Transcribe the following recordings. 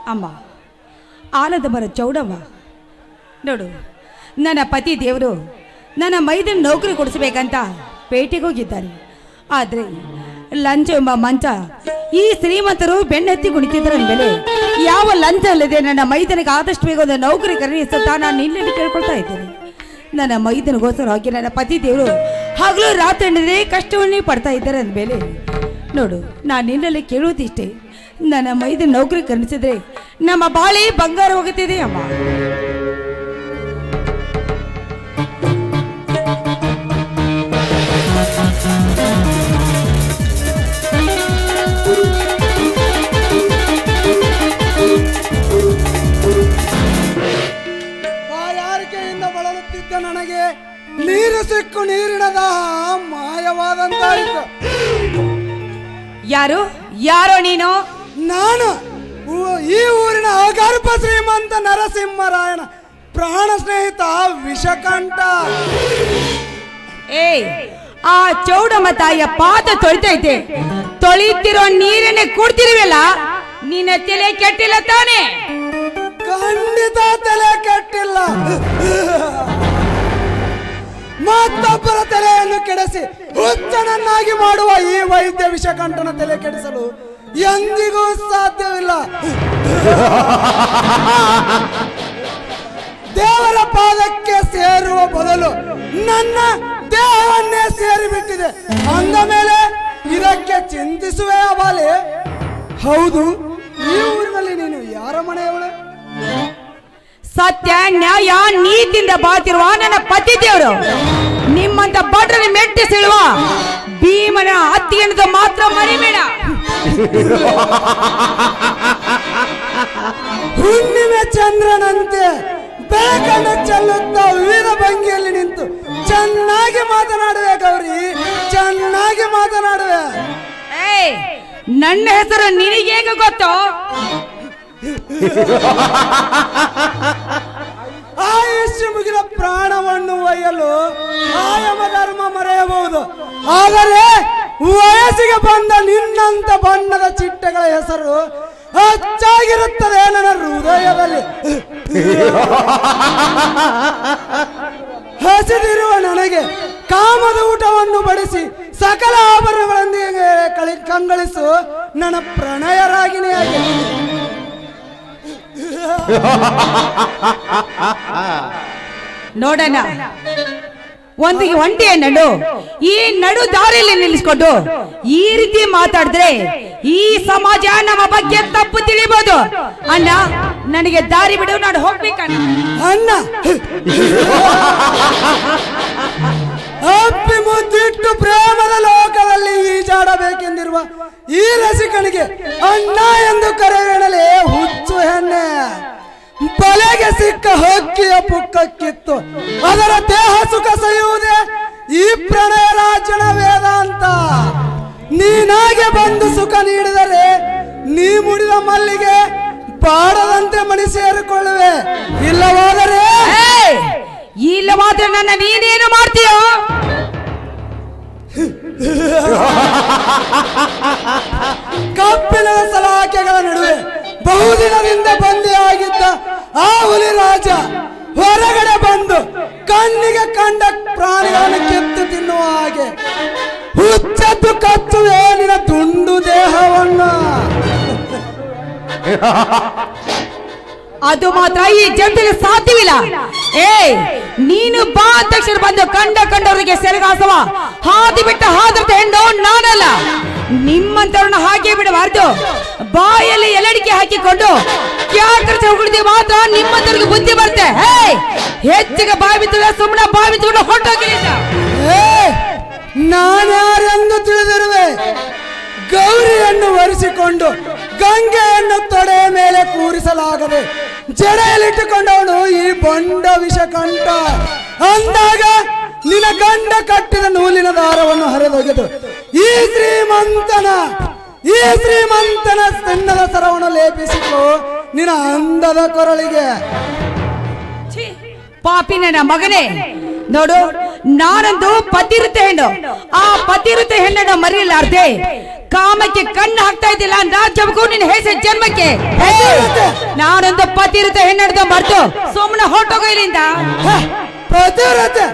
ಅಮ್ಮ ಆಲದ ಮರ ಚೌಡಮ್ಮ ನೋಡು ನನ್ನ ಪತಿ ದೇವರು ನನ್ನ ಮೈದನ ನೌಕರಿ ಕೊಡಿಸ್ಬೇಕಂತ ಪೇಟೆಗೆ ಹೋಗಿದ್ದಾರೆ ಆದರೆ ಲಂಚ ಎಂಬ ಮಂಚ ಈ ಶ್ರೀಮಂತರು ಬೆನ್ನತ್ತಿ ಕುಣಿತಿದ್ದರ ಮೇಲೆ ಯಾವ ಲಂಚ ಅಲ್ಲದೆ ನನ್ನ ಮೈದನಿಗೆ ಆದಷ್ಟು ಬೇಗ ಒಂದು ನೌಕರಿ ಕರೆಯಿಸುತ್ತಾ ನಾನು ನಿನ್ನಲ್ಲಿ ಕೇಳ್ಕೊಳ್ತಾ ಇದ್ದೇನೆ ನನ್ನ ಮೈದನಿಗೋಸ್ಕರವಾಗಿ ನನ್ನ ಪತಿ ದೇವರು ಹಗಲು ರಾತ್ರಿ ಎನ್ನದೇ ಕಷ್ಟವನ್ನೇ ಪಡ್ತಾ ಇದ್ದಾರೆ ಅಂದಮೇಲೆ ನೋಡು ನಾನು ನಿನ್ನಲ್ಲಿ ಕೇಳುವುದಿಷ್ಟೇ ನನ್ನ ಮೈದನ ನೌಕರಿ ಕರೆಸಿದ್ರೆ ನಮ್ಮ ಬಾಳೆ ಬಂಗಾರ ಹೋಗುತ್ತಿದೆ ಅಮ್ಮ ಬಾಯಾರಿಕೆಯಿಂದ ಬಳಲುತ್ತಿದ್ದ ನನಗೆ ನೀರು ಸಿಕ್ಕು ನೀರಿನ ದಾಹ ಮಾಯವಾದಂತಾಯಿತು ಯಾರು ಯಾರೋ ನೀನು ನಾನು ಊ- ಈ ಊರಿನ ಅಗರ್ಭ ಶ್ರೀಮಂತ ನರಸಿಂಹರಾಯಣ ಪ್ರಾಣ ಸ್ನೇಹಿತ ವಿಷಕಂಠ ಏಯ್ ಆ ಚೌಡಮ್ಮ ತಾಯಿಯ ಪಾದ ತೊಳಿತೈತೆ ತೊಳಿತಿರೋ ನೀರನ್ನೇ ಕುಡ್ತಿರುವಲ್ಲ ನಿನ್ನ ತಲೆ ಕೆಟ್ಟಿಲ್ಲ ತಾನೇ ಖಂಡಿತ ತಲೆ ಕೆಟ್ಟಿಲ್ಲ ಮತ್ತೊಬ್ಬರ ತಲೆಯನ್ನು ಕೆಡಿಸಿ ಹುಚ್ಚನನ್ನಾಗಿ ಮಾಡುವ ಈ ವೈದ್ಯ ವಿಷಕಂಠನ ತಲೆ ಕೆಡಿಸಲು ಎಂದಿಗೂ ಸಾಧ್ಯವಿಲ್ಲ ದೇವರ ಪಾದಕ್ಕೆ ಸೇರುವ ಬದಲು ನನ್ನ ದೇಹವನ್ನೇ ಸೇರಿಬಿಟ್ಟಿದೆ ಅಂದ ಮೇಲೆ ಇದಕ್ಕೆ ಚಿಂತಿಸುವೆ ಅಬಾಲೆ ಹೌದು ಈ ಊರಿನಲ್ಲಿ ನೀನು ಯಾರ ಮನೆಯವಳು ಸತ್ಯ ನ್ಯಾಯ ನೀತಿಯಿಂದ ಬಾತಿರುವ ನನ್ನ ಪತಿ ದೇವರು ನಿಮ್ಮಂತ ಭಟ್ರನ್ನ ಮೆಟ್ಟಿಸಿಳುವ ಭೀಮನ ಹತ್ತಿ ಎನ್ನದು ಮಾತ್ರ ಮರಿಬೇಡ ಹುಣ್ಣಿಮೆ ಚಂದ್ರನಂತೆ ಬೆಳಕನ್ನು ಚೆಲ್ಲುತ್ತಾ ವಿವಿಧ ಭಂಗಿಯಲ್ಲಿ ನಿಂತು ಚೆನ್ನಾಗಿ ಮಾತನಾಡುವೆ ಗೌರಿ ಚೆನ್ನಾಗಿ ಮಾತನಾಡುವೆ ಏಯ್ ನನ್ನ ಹೆಸರು ನಿನಗೇಗ ಗೊತ್ತು ಆಯುಷ್ಯ ಮುಗಿದ ಪ್ರಾಣವನ್ನು ಒಯ್ಯಲು ಆಯಮ ಧರ್ಮ ಮರೆಯಬಹುದು ಆದರೆ ವಯಸ್ಸಿಗೆ ಬಂದ ನಿನ್ನಂತ ಬಣ್ಣದ ಚಿಟ್ಟೆಗಳ ಹೆಸರು ಅಚ್ಚಾಗಿರುತ್ತದೆ ನನ್ನ ಹೃದಯದಲ್ಲಿ ಹಸಿದಿರುವ ನನಗೆ ಕಾಮದ ಊಟವನ್ನು ಬಡಿಸಿ ಸಕಲ ಆಭರಣಗಳೊಂದಿಗೆ ಕಳಿ ಕಂಗಳಿಸು ನನ್ನ ಪ್ರಣಯ ರಾಗಿಣಿಯಾಗಿ ನೋಡೋಣ ಒಂದು ಒಂಟಿಯ ನಡು ಈ ನಡು ದಾರಿಯಲ್ಲಿ ನಿಲ್ಲಿಸ್ಕೊಂಡು ಈ ರೀತಿ ಮಾತಾಡಿದ್ರೆ ಈ ಸಮಾಜ ನಮ್ಮ ಬಗ್ಗೆ ತಪ್ಪು ತಿಳಿಬಹುದು ಅಣ್ಣ ನನಗೆ ದಾರಿ ಬಿಡು ನಾನು ಹೋಗ್ಬೇಕಣ್ಣ ಅಣ್ಣ ಅಪ್ಪಿ ಮುದ್ದಿಟ್ಟು ಪ್ರೇಮದ ಲೋಕದಲ್ಲಿ ಈಜಾಡಬೇಕೆಂದಿರುವ ಈ ರಸಿಕನಿಗೆ ಅಣ್ಣ ಎಂದು ಕರೆಯಣಲೆ ಹುಚ್ಚು ಹೆಣ್ಣೆ ಬಲೆಗೆ ಸಿಕ್ಕ ಹಕ್ಕಿಯ ಪುಕ್ಕಕ್ಕಿತ್ತು ಅದರ ದೇಹ ಸುಖ ಸಹಿಯುವುದೇ ಈ ಪ್ರಣಯ ರಾಜನ ವೇದಾಂತ ನೀನಾಗೆ ಬಂದು ಸುಖ ನೀಡಿದರೆ ನೀ ಮುಡಿದ ಮಲ್ಲಿಗೆ ಬಾಡದಂತೆ ಮಣಿ ಸೇರಿಕೊಳ್ಳುವೆ ಇಲ್ಲವಾದರೆ ಏಯ್! ಇಲ್ಲ ಮಾತ್ರ ನನ್ನ ನೀನೇನು ಮಾಡ್ತೀಯೋ ಕಬ್ಬಿಣದ ಸಲಾಕೆಗಳ ನಡುವೆ ಬಹುದಿನದಿಂದ ಬಂದಿಯಾಗಿದ್ದ ಆ ಹುಲಿ ರಾಜ ಹೊರಗಡೆ ಬಂದು ಕಣ್ಣಿಗೆ ಕಂಡ ಪ್ರಾಣಿಗಳನ್ನು ಕಿತ್ತು ತಿನ್ನುವ ಹಾಗೆ ಹುಚ್ಚದ್ದು ಕಚ್ಚುವೆ ನಿನ್ನ ತುಂಡು ದೇಹವನ್ನು ಅದು ಮಾತ್ರ ಈ ಜನತೆಗೆ ಸಾಧ್ಯವಿಲ್ಲ ಏಯ್ ನೀನು ಬಾ ಅಧ್ಯಕ್ಷರು ಬಂದು ಕಂಡ ಕಂಡವರಿಗೆ ಸೆರಗಾಸವ ಹಾದಿ ಬಿಟ್ಟ ಹಾದ್ರತ ಹೆಣ್ಣು ನಾನಲ್ಲ ನಿಮ್ಮಂತವ್ರನ್ನ ಹಾಗೆ ಬಿಡಬಾರ್ದು ಬಾಯಲ್ಲಿ ಎಲಡಿಕೆ ಹಾಕಿಕೊಂಡು ಕ್ಯಾಕರ್ಚ ಉಗುಳಿದೆ ಮಾತ್ರ ನಿಮ್ಮಂತವ್ರಿಗೆ ಬುದ್ಧಿ ಬರುತ್ತೆ ಏಯ್ ಹೆಚ್ಚಿಗೆ ಬಾಯಿ ಬಿತ್ತಿದ್ರೆ ಸುಮ್ಮನೆ ಬಾಯಿ ಬಿತ್ಕೊಂಡು ಹೊರಟೋಗಿಲ್ಲ ಏ ನಾನ್ಯಾರೆಂದು ತಿಳಿದಿರುವೆ ಗೌರಿಯನ್ನು ಒರೆಸಿಕೊಂಡು ಗಂಗೆಯನ್ನು ತೊಡೆಯ ಮೇಲೆ ಕೂರಿಸಲಾಗದೆ ಜಡೆಯಲ್ಲಿಟ್ಟುಕೊಂಡವನು ಈ ಬಂಡ ವಿಷಕಂಠ ಅಂದಾಗ ನಿನ್ನ ಗಂಡ ಕಟ್ಟಿದ ನೂಲಿನ ದಾರವನ್ನು ಹರಿದೊಗೆದು ಈ ಶ್ರೀಮಂತನ ಈ ಶ್ರೀಮಂತನ ಸಣ್ಣದ ಸರವನ್ನು ಲೇಪಿಸಿಕೊ ನಿನ್ನ ಅಂದದ ಕೊರಳಿಗೆ ಪಾಪಿ ನನ್ನ ಮಗನೇ ನೋಡು ನಾನೊಂದು ಪತಿರುತ್ತೆ ಹೆಣ್ಣು ಆ ಪತಿರುತ್ತೆ ಹೆಣ್ಣನ್ನ ಮರೆಯಲಾರ್ದೆ ಕಾಮಕ್ಕೆ ಕಣ್ಣು ಹಾಕ್ತಾ ಇದ್ದಿಲ್ಲ ರಾಜ್ಯಕ್ಕೂ ನಿನ್ನ ಹೆಸರು ಜನ್ಮಕ್ಕೆ ನಾನೊಂದು ಪತಿರುತ್ತೆ ಹೆಣ್ಣಡ್ದ ಮರ್ತು ಸುಮ್ಮನೆ ಹೊರಟೋಗೋ ಇಲ್ಲಿಂದ ಹ, ಪತಿವ್ರತೆ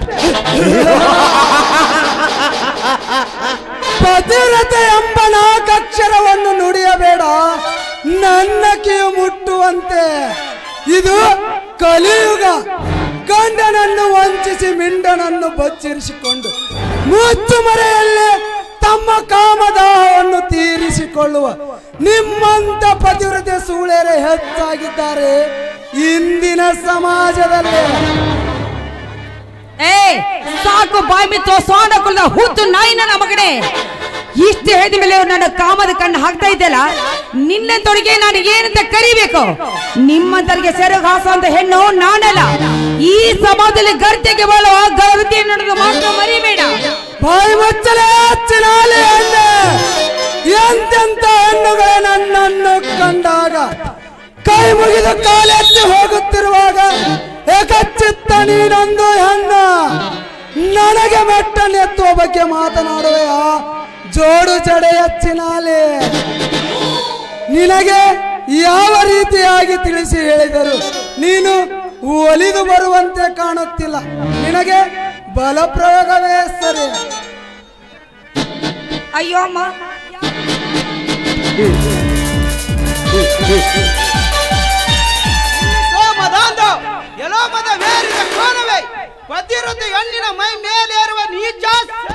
ಪತಿವ್ರತೆ ಎಂಬ ನಾಲ್ಕಕ್ಷರವನ್ನು ನುಡಿಯಬೇಡ ನನ್ನ ಕಿವಿ ಮುಟ್ಟುವಂತೆ ಇದು ಕಲಿಯುಗ ಗಂಡನನ್ನು ವಂಚಿಸಿ ಮಿಂಡನನ್ನು ಬಚ್ಚಿರಿಸಿಕೊಂಡು ಮುಚ್ಚು ಮರೆಯಲ್ಲಿ ತಮ್ಮ ಕಾಮದಾಹವನ್ನು ತೀರಿಸಿಕೊಳ್ಳುವ ನಿಮ್ಮಂತ ಪತಿವ್ರತೆ ಸೂಳೆರೆ ಹೆಚ್ಚಾಗಿದ್ದಾರೆ ಇಂದಿನ ಸಮಾಜದಲ್ಲಿ ಏ ಸಾಕು ಬಾಯಿ ಮಿತ್ತು ಸೋಂಡ ಕುಲ್ದ ಹುತ್ತು ನಾಯಿ ನನ್ನ ಮಗನೇ ಇಷ್ಟು ಹೇಳಿದ ಮೇಲೆ ನನ್ನ ಕಾಮದ ಕಣ್ಣು ಹಾಕ್ತಾ ಇದ್ದಲ್ಲ ನಿನ್ನಂತೊಳಗೆ ನಾನು ಏನಂತ ಕರಿಬೇಕು ನಿಮ್ಮಂತರಿಗೆ ಸೆರಗು ಹಾಸುವಂತ ಹೆಣ್ಣು ನಾನಲ್ಲ ಈ ಸಮಾಜದಲ್ಲಿ ಗರ್ತೆಗೆ ಬಾಳುವ ಗರ್ತಿ ನಡೆದು ಮಾತ್ರ ಮರಿಬೇಡ ಬಾಯಿ ಮುಚ್ಚಲೇ ಚಿನಾಲಿ ಹೆಣ್ಣೆ ಎಂತೆಂತ ಹೆಣ್ಣುಗಳೇ ನನ್ನನ್ನು ಕಂಡಾಗ ಕೈ ಮುಗಿದು ಕಾಲೆತ್ತಿ ಹೋಗುತ್ತಿರುವಾಗ ಏಕಚಿತ್ತ ನೀನೊಂದು ಹೆಣ್ಣು ನನಗೆ ಮೆಟ್ಟನ್ನೆತ್ತುವ ಬಗ್ಗೆ ಮಾತನಾಡುವೆಯಾ ಜೋಡು ಜಡೆಯ ಚಿನಾಲಿ ನಿನಗೆ ಯಾವ ರೀತಿಯಾಗಿ ತಿಳಿಸಿ ಹೇಳಿದರು ನೀನು ಒಲಿದು ಬರುವಂತೆ ಕಾಣುತ್ತಿಲ್ಲ ನಿನಗೆ ಬಲಪ್ರಯೋಗವೇ ಸರಿ ಅಯ್ಯೋ ಅಮ್ಮ ಸೋಮದಾಂಧ ಎಲ್ಲೋ ಮದ ವೇರಿದ ಕೋನವೇ ಪತಿರತಿ ಹಣ್ಣಿನ ಮೈ ಮೇಲೇರುವ ನೀಚ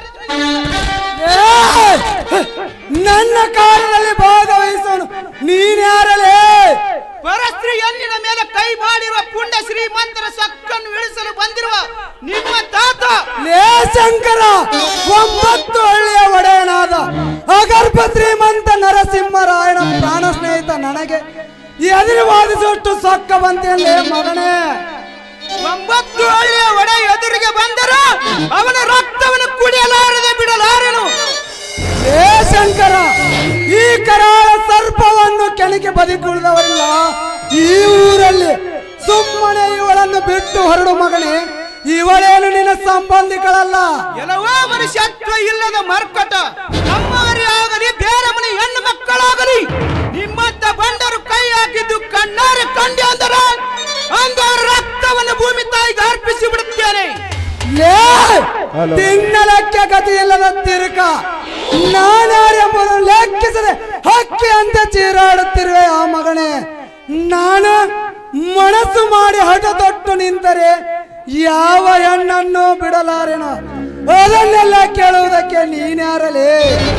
ಏ! ನನ್ನ ಕಾರ್ಯದಲ್ಲಿ ಭಾಗವಹಿಸೋನು ನೀನ್ಯಾರಲೇ ಪರಸ್ತ್ರೀ ಹಣ್ಣಿನ ಮೇಲೆ ಕೈ ಮಾಡಿರುವ ಪುಂಡ ಶ್ರೀಮಂತರ ಸೊಕ್ಕನ್ನು ಇಳಿಸಲು ಬಂದಿರುವ ನಿಮ್ಮ ತಾತ ಲೇ ಶಂಕರ ಒಂಬತ್ತು ಹಳ್ಳಿಯ ಒಡೆಯನಾದ ಅಗರ್ಭ ಶ್ರೀಮಂತ ನರಸಿಂಹರಾಯಣ ಪ್ರಾಣ ಸ್ನೇಹಿತ ನನಗೆ ಎದುರು ವಾದಿಸುವಷ್ಟು ಸೊಕ್ಕ ಬಂತೇನೆ ಮಗನೇ ಒಂಬತ್ತು ಹಳ್ಳಿಯ ಒಡೆ ಎದುರಿಗೆ ಬಂದರ ಅವನ ರಕ್ತವನ್ನು ಕುಡಿಯಲಾರದೆ ಬಿಡಲಾರೆನು ಏ ಶಂಕರ ಈ ಕರಾಳ ಸರ್ಪವನ್ನು ಕೆಣಕಿ ಬದುಕುಳಿದವರಿಲ್ಲ ಈ ಊರಲ್ಲಿ ಸುಮ್ಮನೆ ಇವಳನ್ನು ಬಿಟ್ಟು ಹೊರಡು ಮಗನೇ ಇವಳೇನು ನಿನ್ನ ಸಂಬಂಧಿಗಳಲ್ಲ ಎಲ್ಲವೋ ಮನುಷ್ಯತ್ವ ಇಲ್ಲದ ಮರ್ಕಟ ನಮ್ಮವರೇ ಆಗಲಿ ಬೇರೆ ಮನೆ ಹೆಣ್ಣು ಮಕ್ಕಳಾಗಲಿ ನಿಮ್ಮಂತ ಬಂಡರು ಕೈ ಹಾಕಿದ್ದು ಕಣ್ಣಾರೆ ಕಂಡೆ ಅಂದರ ಅಂದವರ ರಕ್ತವನ್ನು ಭೂಮಿ ತಾಯಿಗೆ ಅರ್ಪಿಸಿ ಬಿಡುತ್ತೇನೆ ಲೇ ತಿನ್ನಲಕ್ಕೆ ಗತಿ ಇಲ್ಲದ ತಿರುಕ ನಾನ್ಯಾರೆಂಬುದನ್ನು ಲೆಕ್ಕಿಸದೆ ಹಕ್ಕಿ ಅಂತ ಚೀರಾಡುತ್ತಿರುವೆ ಆ ಮಗನೇ ನಾನು ಮನಸ್ಸು ಮಾಡಿ ಹಠ ತೊಟ್ಟು ನಿಂತರೆ ಯಾವ ಹೆಣ್ಣನ್ನು ಬಿಡಲಾರೆನ ಅದನ್ನೆಲ್ಲ ಕೇಳುವುದಕ್ಕೆ ನೀನ್ಯಾರಲೇ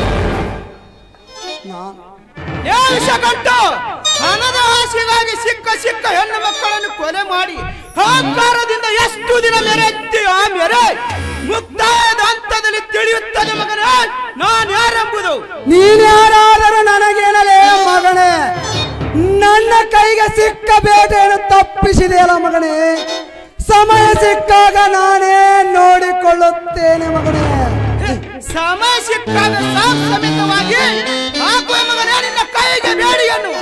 ನಾ- ಏ ವಿಷಗಂಟು ಹಣದ ಆಸೆಗಾಗಿ ಸಿಕ್ಕ ಸಿಕ್ಕ ಹೆಣ್ಣು ಮಕ್ಕಳನ್ನು ಕೊಲೆ ಮಾಡಿ ಅಹಂಕಾರದಿಂದ ಎಷ್ಟು ದಿನ ಮೆರೆತ್ತಿ ಆ ಮೆರೆ ಮುಕ್ತಾಯದ ಹಂತದಲ್ಲಿ ತಿಳಿಯುತ್ತದೆ ಮಗನೇ ನಾನು ಯಾರೆಂಬುದು ನೀನ್ಯಾರಾದರೂ ನನಗೇನಲೇ ಮಗನೇ ನನ್ನ ಕೈಗೆ ಸಿಕ್ಕ ಬೇಟೆಯನ್ನು ತಪ್ಪಿಸಿದೆಯಲ್ಲ ಮಗನೇ ಸಮಯ ಸಿಕ್ಕಾಗ ನಾನೇ ನೋಡಿಕೊಳ್ಳುತ್ತೇನೆ ಮಗನೇ ಸಮಯ ಸಿಕ್ಕಾಗ ಸಾಕ್ ಸಮೇತವಾಗಿ ಹಾಕುವ ಮಗನೇ ನಿನ್ನ ಕೈಗೆ ಬೇಡಿಯನ್ನು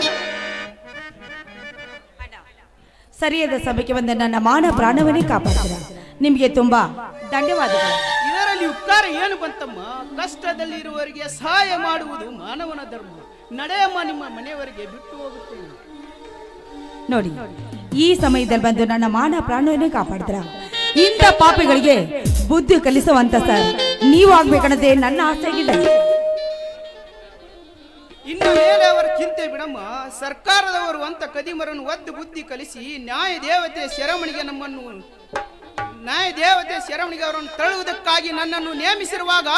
ಸರಿಯಾದ ಸಮಯಕ್ಕೆ ಬಂದ ನನ್ನ ಮಾನ ಪ್ರಾಣವನ್ನೇ ಕಾಪಾಡ್ತೀರ ನಿಮಗೆ ತುಂಬಾ ಧನ್ಯವಾದಗಳು ಇದರಲ್ಲಿ ಉಪಕಾರ ಏನು ಬಂತಮ್ಮ ಕಷ್ಟದಲ್ಲಿ ಇರುವವರಿಗೆ ಸಹಾಯ ಮಾಡುವುದು ಮಾನವನ ಧರ್ಮ ನಡೆಯಮ್ಮ ನಿಮ್ಮ ಮನೆಯವರಿಗೆ ಬಿಟ್ಟು ಹೋಗುತ್ತೇನೆ ನೋಡಿ ಈ ಸಮಯದಲ್ಲಿ ಬಂದು ನನ್ನ ಮಾನ ಪ್ರಾಣವನ್ನೇ ಕಾಪಾಡ್ತೀರ ಇಂಥ ಪಾಪಿಗಳಿಗೆ ಬುದ್ಧಿ ಕಲಿಸುವಂತ ಸರ್ ನೀವು ಆಗ್ಬೇಕನ್ನೋದೇ ನನ್ನ ಆಸೆ ಆಗಿದೆ ಇನ್ನು ಮೇಲೆ ಅವರ ಚಿಂತೆ ಬಿಡಮ್ಮ ಸರ್ಕಾರದವರು ಅಂತ ಕದಿಮರನ್ನು ಒದ್ದು ಬುದ್ಧಿ ಕಲಿಸಿ ನ್ಯಾಯ ದೇವತೆ ಶರಮಣಿಗೆ ನಮ್ಮನ್ನು ನ್ಯಾಯ ದೇವತೆ ಶರಮಣಿಗೆ ಅವರನ್ನು ತಳ್ಳುವುದಕ್ಕಾಗಿ ನನ್ನನ್ನು ನೇಮಿಸಿರುವಾಗ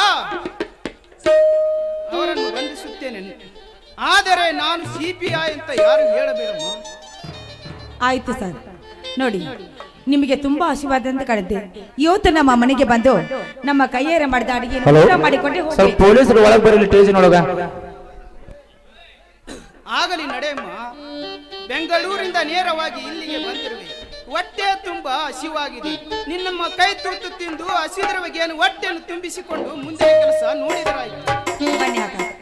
ಅವರನ್ನು ಬಂಧಿಸುತ್ತೇನೆ ಆದರೆ ನಾನು ಸಿ ಪಿ ಐ ಅಂತ ಯಾರು ಹೇಳಬೇಡಮ್ಮ ಆಯ್ತು ಸರ್ ನೋಡಿ ನಿಮಗೆ ತುಂಬಾ ಆಶೀರ್ವಾದ ಅಂತ ಕಾಣುತ್ತೆ ಇವತ್ತು ನಮ್ಮ ಮನೆಗೆ ಬಂದು ನಮ್ಮ ಕೈಯಾರೆ ಮಾಡಿದ ಅಡಿಗೆ ಹಲೋ ಊಟ ಮಾಡಿಕೊಂಡೆ ಸ್ವಲ್ಪ ಹೋಗ್ಬೇಕು ಪೊಲೀಸರು ಒಳಗೆ ಬರಲಿ ಸ್ಟೇಷನ್ ಒಳಗ ಆಗಲಿ ನಡೆಯಮ್ಮ ಬೆಂಗಳೂರಿಂದ ನೇರವಾಗಿ ಇಲ್ಲಿಗೆ ಬಂದಿರುವೆ ಹೊಟ್ಟೆ ತುಂಬಾ ಹಸಿವಾಗಿದೆ ನಿನ್ನಮ್ಮ ಕೈ ತುರ್ತು ತಿಂದು ಹಸಿದರ ಬಗೆಯನ್ನು ಹೊಟ್ಟೆಯನ್ನು ತುಂಬಿಸಿಕೊಂಡು ಮುಂದೆ ಕೆಲಸ ನೋಡಿದರಾಯ್ತು ಬನ್ನಿ ಹಾಕ